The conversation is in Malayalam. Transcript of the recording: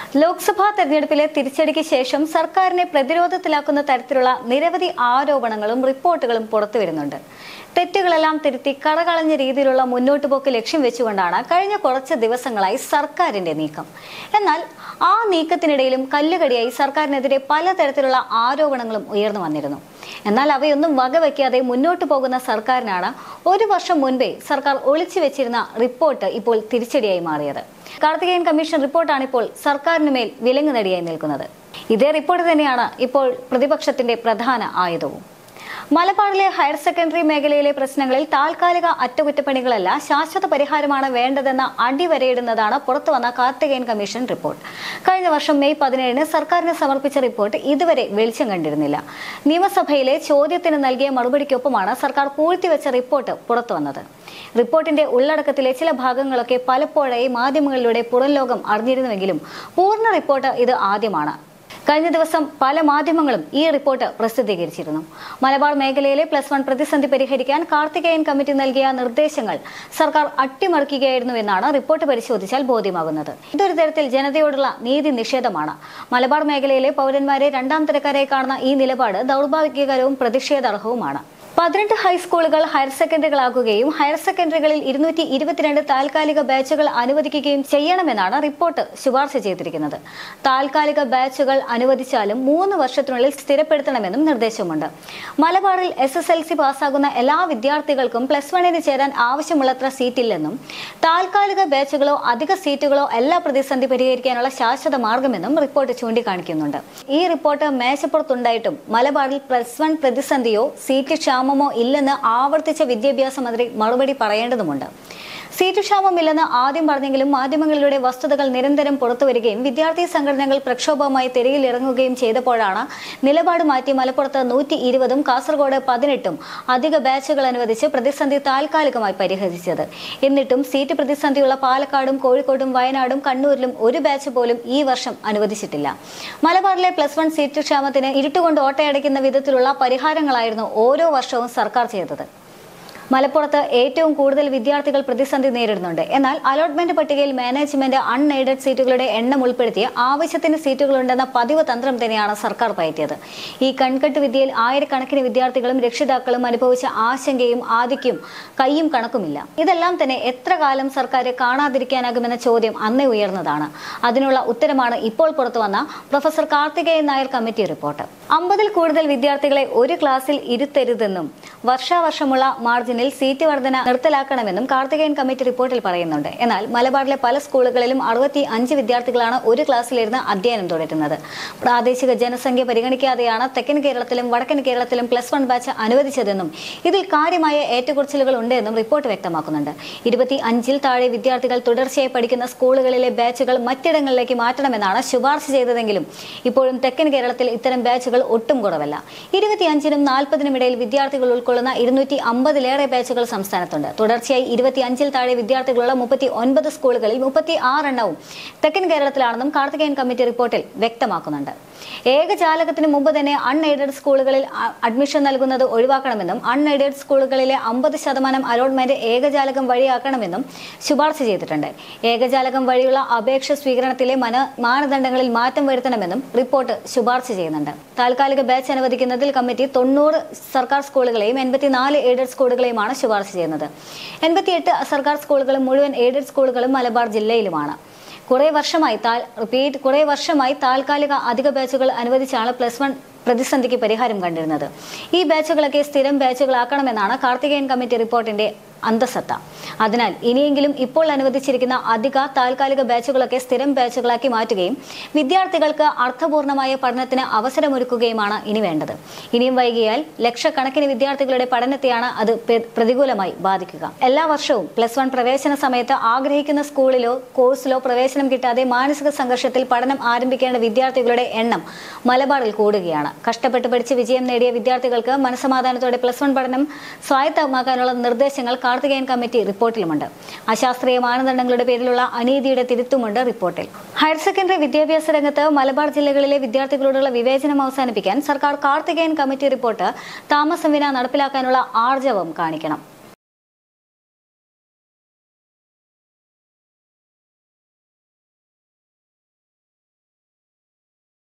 ലോക്സഭാ തെരഞ്ഞെടുപ്പിലെ തിരിച്ചടിക്ക് ശേഷം സർക്കാരിനെ പ്രതിരോധത്തിലാക്കുന്ന തരത്തിലുള്ള നിരവധി ആരോപണങ്ങളും റിപ്പോർട്ടുകളും പുറത്തുവരുന്നുണ്ട് തെറ്റുകളെല്ലാം തിരുത്തി കറകളഞ്ഞ രീതിയിലുള്ള മുന്നോട്ടുപോക്ക് ലക്ഷ്യം വെച്ചുകൊണ്ടാണ് കഴിഞ്ഞ കുറച്ച് ദിവസങ്ങളായി സർക്കാരിന്റെ നീക്കം എന്നാൽ ആ നീക്കത്തിനിടയിലും കല്ലുകടിയായി സർക്കാരിനെതിരെ പലതരത്തിലുള്ള ആരോപണങ്ങളും ഉയർന്നു വന്നിരുന്നു എന്നാൽ അവയൊന്നും വകവയ്ക്കാതെ മുന്നോട്ടു പോകുന്ന സർക്കാരിനാണ് ഒരു വർഷം മുൻപേ സർക്കാർ ഒളിച്ചു വെച്ചിരുന്ന റിപ്പോർട്ട് ഇപ്പോൾ തിരിച്ചടിയായി മാറിയത് കാർത്തികേയൻ കമ്മീഷൻ റിപ്പോർട്ടാണ് ഇപ്പോൾ സർക്കാരിന് മേൽ വിലങ്ങുനടിയായി നിൽക്കുന്നത് ഇതേ റിപ്പോർട്ട് തന്നെയാണ് ഇപ്പോൾ പ്രതിപക്ഷത്തിന്റെ പ്രധാന ആയുധവും മലബാറിലെ ഹയർ സെക്കൻഡറി മേഖലയിലെ പ്രശ്നങ്ങളിൽ താൽക്കാലിക അറ്റകുറ്റപ്പണികളല്ല ശാശ്വത പരിഹാരമാണ് വേണ്ടതെന്ന അടിവരയിടുന്നതാണ് പുറത്തുവന്ന കാർത്തികേയൻ കമ്മീഷൻ റിപ്പോർട്ട് കഴിഞ്ഞ വർഷം മെയ് പതിനേഴിന് സർക്കാരിന് സമർപ്പിച്ച റിപ്പോർട്ട് ഇതുവരെ വെളിച്ചം കണ്ടിരുന്നില്ല നിയമസഭയിലെ ചോദ്യത്തിന് നൽകിയ മറുപടിക്കൊപ്പമാണ് സർക്കാർ പൂഴ്ത്തിവെച്ച റിപ്പോർട്ട് പുറത്തുവന്നത് റിപ്പോർട്ടിന്റെ ഉള്ളടക്കത്തിലെ ചില ഭാഗങ്ങളൊക്കെ പലപ്പോഴായി മാധ്യമങ്ങളിലൂടെ പുറം ലോകം അറിഞ്ഞിരുന്നുവെങ്കിലും പൂർണ്ണ റിപ്പോർട്ട് ഇത് ആദ്യമാണ് കഴിഞ്ഞ ദിവസം പല മാധ്യമങ്ങളും ഈ റിപ്പോർട്ട് പ്രസിദ്ധീകരിച്ചിരുന്നു മലബാർ മേഖലയിലെ പ്ലസ് വൺ പ്രതിസന്ധി പരിഹരിക്കാൻ കാർത്തികേയൻ കമ്മിറ്റി നൽകിയ നിർദ്ദേശങ്ങൾ സർക്കാർ അട്ടിമറിക്കുകയായിരുന്നു എന്നാണ് റിപ്പോർട്ട് പരിശോധിച്ചാൽ ബോധ്യമാകുന്നത് ഇതൊരു തരത്തിൽ ജനതയോടുള്ള നീതി നിഷേധമാണ് മലബാർ മേഖലയിലെ പൗരന്മാരെ രണ്ടാം തരക്കാരായി കാണുന്ന ഈ നിലപാട് ദൗർഭാഗ്യകരവും പ്രതിഷേധാർഹവുമാണ് പതിനെട്ട് ഹൈസ്കൂളുകൾ ഹയർ സെക്കൻഡറികളാക്കുകയും ഹയർ സെക്കൻഡറികളിൽ ഇരുന്നൂറ്റി ഇരുപത്തിരണ്ട് താൽക്കാലിക ബാച്ചുകൾ അനുവദിക്കുകയും ചെയ്യണമെന്നാണ് റിപ്പോർട്ട് ശുപാർശ ചെയ്തിരിക്കുന്നത് താൽക്കാലിക ബാച്ചുകൾ അനുവദിച്ചാലും മൂന്ന് വർഷത്തിനുള്ളിൽ സ്ഥിരപ്പെടുത്തണമെന്നും നിർദ്ദേശമുണ്ട് മലബാറിൽ എസ് എസ് എൽ സി പാസ്സാകുന്ന എല്ലാ വിദ്യാർത്ഥികൾക്കും പ്ലസ് വണ്ണിന് ചേരാൻ ആവശ്യമുള്ളത്ര സീറ്റില്ലെന്നും താൽക്കാലിക ബാച്ചുകളോ അധിക സീറ്റുകളോ എല്ലാ പ്രതിസന്ധി പരിഹരിക്കാനുള്ള ശാശ്വത മാർഗമെന്നും റിപ്പോർട്ട് ചൂണ്ടിക്കാണിക്കുന്നുണ്ട് ഈ റിപ്പോർട്ട് മേശപ്പുറത്തുണ്ടായിട്ടും മലബാറിൽ പ്ലസ് വൺ പ്രതിസന്ധിയോ സീറ്റ് ക്ഷാമമോ ഇല്ലെന്ന് ആവർത്തിച്ച വിദ്യാഭ്യാസ മന്ത്രി മറുപടി പറയേണ്ടതുമുണ്ട് സീറ്റ് ക്ഷാമമില്ലെന്ന് ആദ്യം പറഞ്ഞെങ്കിലും മാധ്യമങ്ങളിലൂടെ വസ്തുതകൾ നിരന്തരം പുറത്തുവരികയും വിദ്യാർത്ഥി സംഘടനകൾ പ്രക്ഷോഭവുമായി തെരുവിലിറങ്ങുകയും ചെയ്തപ്പോഴാണ് നിലപാട് മാറ്റി മലപ്പുറത്ത് നൂറ്റി ഇരുപതും കാസർഗോഡ് പതിനെട്ടും അധിക ബാച്ചുകൾ അനുവദിച്ച് പ്രതിസന്ധി താൽക്കാലികമായി പരിഹരിച്ചത് എന്നിട്ടും സീറ്റ് പ്രതിസന്ധിയുള്ള പാലക്കാടും കോഴിക്കോടും വയനാടും കണ്ണൂരിലും ഒരു ബാച്ച് പോലും ഈ വർഷം അനുവദിച്ചിട്ടില്ല മലബാറിലെ പ്ലസ് വൺ സീറ്റ് ക്ഷാമത്തിന് ഇരുട്ടുകൊണ്ട് ഓട്ടയടയ്ക്കുന്ന വിധത്തിലുള്ള പരിഹാരങ്ങളായിരുന്നു ഓരോ വർഷവും സർക്കാർ ചെയ്തത് മലപ്പുറത്ത് ഏറ്റവും കൂടുതൽ വിദ്യാർത്ഥികൾ പ്രതിസന്ധി നേരിടുന്നുണ്ട് എന്നാൽ അലോട്ട്മെന്റ് പട്ടികയിൽ മാനേജ്മെന്റ് അൺഎയ്ഡഡ് സീറ്റുകളുടെ എണ്ണം ഉൾപ്പെടുത്തി ആവശ്യത്തിന് സീറ്റുകളുണ്ടെന്ന പതിവ് തന്ത്രം തന്നെയാണ് സർക്കാർ പയറ്റിയത് ഈ കൺകെട്ട് വിദ്യയിൽ ആയിരക്കണക്കിന് വിദ്യാർത്ഥികളും രക്ഷിതാക്കളും അനുഭവിച്ച ആശങ്കയും ആദിക്കും കൈയും കണക്കുമില്ല ഇതെല്ലാം തന്നെ എത്ര കാലം സർക്കാർ കാണാതിരിക്കാനാകുമെന്ന ചോദ്യം അന്നേ ഉയർന്നതാണ് അതിനുള്ള ഉത്തരമാണ് ഇപ്പോൾ പുറത്തു വന്ന professor Karthikeyan Nair committee report അമ്പതിൽ കൂടുതൽ വിദ്യാർത്ഥികളെ ഒരു ക്ലാസ്സിൽ ഇരുത്തരുതെന്നും വർഷാവർഷമുള്ള മാർജിനിൽ സീറ്റ് വർധന നിർത്തലാക്കണമെന്നും കാർത്തികേയൻ കമ്മിറ്റി റിപ്പോർട്ടിൽ പറയുന്നുണ്ട് എന്നാൽ മലബാറിലെ പല സ്കൂളുകളിലും അറുപത്തി അഞ്ച് വിദ്യാർത്ഥികളാണ് ഒരു ക്ലാസ്സിലിരുന്ന് അധ്യയനം തുടരുന്നത് പ്രാദേശിക ജനസംഖ്യ പരിഗണിക്കാതെയാണ് തെക്കൻ കേരളത്തിലും വടക്കൻ കേരളത്തിലും പ്ലസ് വൺ ബാച്ച് അനുവദിച്ചതെന്നും ഇതിൽ കാര്യമായ ഏറ്റക്കുറച്ചിലുകൾ ഉണ്ടെന്നും റിപ്പോർട്ട് വ്യക്തമാക്കുന്നുണ്ട് ഇരുപത്തി അഞ്ചിൽ താഴെ വിദ്യാർത്ഥികൾ തുടർച്ചയായി പഠിക്കുന്ന സ്കൂളുകളിലെ ബാച്ചുകൾ മറ്റിടങ്ങളിലേക്ക് മാറ്റണമെന്നാണ് ശുപാർശ ചെയ്തതെങ്കിലും ഇപ്പോഴും തെക്കൻ കേരളത്തിൽ ഇത്തരം ബാച്ചുകൾ ഒട്ടും കുറവല്ല ഇരുപത്തിയഞ്ചിനും നാൽപ്പതിനും ഇടയിൽ വിദ്യാർത്ഥികൾ ഉൾക്കൊള്ളുന്ന ഇരുന്നൂറ്റി അമ്പതിലേറെ ബാച്ചുകൾ സംസ്ഥാനത്തുണ്ട് തുടർച്ചയായി ഇരുപത്തി അഞ്ചിൽ താഴെ വിദ്യാർത്ഥികളുള്ള മുപ്പത്തി ഒൻപത് സ്കൂളുകളിൽ മുപ്പത്തി ആറെണ്ണവും തെക്കൻ കേരളത്തിലാണെന്നും കാർത്തികേയൻ കമ്മിറ്റി റിപ്പോർട്ടിൽ വ്യക്തമാക്കുന്നുണ്ട് ഏകജാലകത്തിന് മുമ്പ് തന്നെ അൺഎയ്ഡഡ് സ്കൂളുകളിൽ അ- അഡ്മിഷൻ നൽകുന്നത് ഒഴിവാക്കണമെന്നും അൺഎയ്ഡഡ് സ്കൂളുകളിലെ അമ്പത് ശതമാനം അലോട്ട്മെന്റ് ഏകജാലകം വഴിയാക്കണമെന്നും ശുപാർശ ചെയ്തിട്ടുണ്ട് ഏകജാലകം വഴിയുള്ള അപേക്ഷ സ്വീകരണത്തിലെ മന മാനദണ്ഡങ്ങളിൽ മാറ്റം വരുത്തണമെന്നും റിപ്പോർട്ട് ശുപാർശ ചെയ്യുന്നുണ്ട് താൽക്കാലിക ബാച്ച് അനുവദിക്കുന്നതിൽ കമ്മിറ്റി തൊണ്ണൂറ് സർക്കാർ സ്കൂളുകളെയും എൺപത്തിനാല് എയ്ഡഡ് സ്കൂളുകളെയുമാണ് ശുപാർശ ചെയ്യുന്നത് എൺപത്തിയെട്ട് സർക്കാർ സ്കൂളുകളും മുഴുവൻ എയ്ഡഡ് സ്കൂളുകളും മലബാർ ജില്ലയിലുമാണ് കുറെ വർഷമായി താൽ റിപ്പീറ്റ് കുറെ വർഷമായി താൽക്കാലിക അധിക ബാച്ചുകൾ അനുവദിച്ചാണ് പ്ലസ് വൺ പ്രതിസന്ധിക്ക് പരിഹാരം കണ്ടിരുന്നത് ഈ ബാച്ചുകളൊക്കെ സ്ഥിരം ബാച്ചുകളാക്കണമെന്നാണ് കാർത്തികേയൻ കമ്മിറ്റി റിപ്പോർട്ടിന്റെ അന്തസത്ത അതിനാൽ ഇനിയെങ്കിലും ഇപ്പോൾ അനുവദിച്ചിരിക്കുന്ന അധിക താൽക്കാലിക ബാച്ചുകളൊക്കെ സ്ഥിരം ബാച്ചുകളാക്കി മാറ്റുകയും വിദ്യാർത്ഥികൾക്ക് അർത്ഥപൂർണമായ പഠനത്തിന് അവസരമൊരുക്കുകയുമാണ് ഇനി വേണ്ടത് ഇനിയും വൈകിയാൽ ലക്ഷക്കണക്കിന് വിദ്യാർത്ഥികളുടെ പഠനത്തെയാണ് അത് പ്ര- പ്രതികൂലമായി ബാധിക്കുക എല്ലാ വർഷവും പ്ലസ് വൺ പ്രവേശന സമയത്ത് ആഗ്രഹിക്കുന്ന സ്കൂളിലോ കോഴ്സിലോ പ്രവേശനം കിട്ടാതെ മാനസിക സംഘർഷത്തിൽ പഠനം ആരംഭിക്കേണ്ട വിദ്യാർത്ഥികളുടെ എണ്ണം മലബാറിൽ കൂടുകയാണ് കഷ്ടപ്പെട്ട് പഠിച്ച് വിജയം നേടിയ വിദ്യാർത്ഥികൾക്ക് മനസമാധാനത്തോടെ പ്ലസ് വൺ പഠനം സ്വായത്തമാക്കാനുള്ള നിർദ്ദേശങ്ങൾ കാർത്തികേയൻ കമ്മിറ്റി റിപ്പോർട്ടിലുമുണ്ട് അശാസ്ത്രീയ മാനദണ്ഡങ്ങളുടെ പേരിലുള്ള അനീതിയുടെ തിരുത്തുമുണ്ട് റിപ്പോർട്ടിൽ ഹയർ സെക്കൻഡറി വിദ്യാഭ്യാസ രംഗത്ത് മലബാർ ജില്ലകളിലെ വിദ്യാർത്ഥികളോടുള്ള വിവേചനം അവസാനിപ്പിക്കാൻ സർക്കാർ കാർത്തികേയൻ കമ്മിറ്റി റിപ്പോർട്ട് താമസം വിന നടപ്പിലാക്കാനുള്ള ആർജവം കാണിക്കണം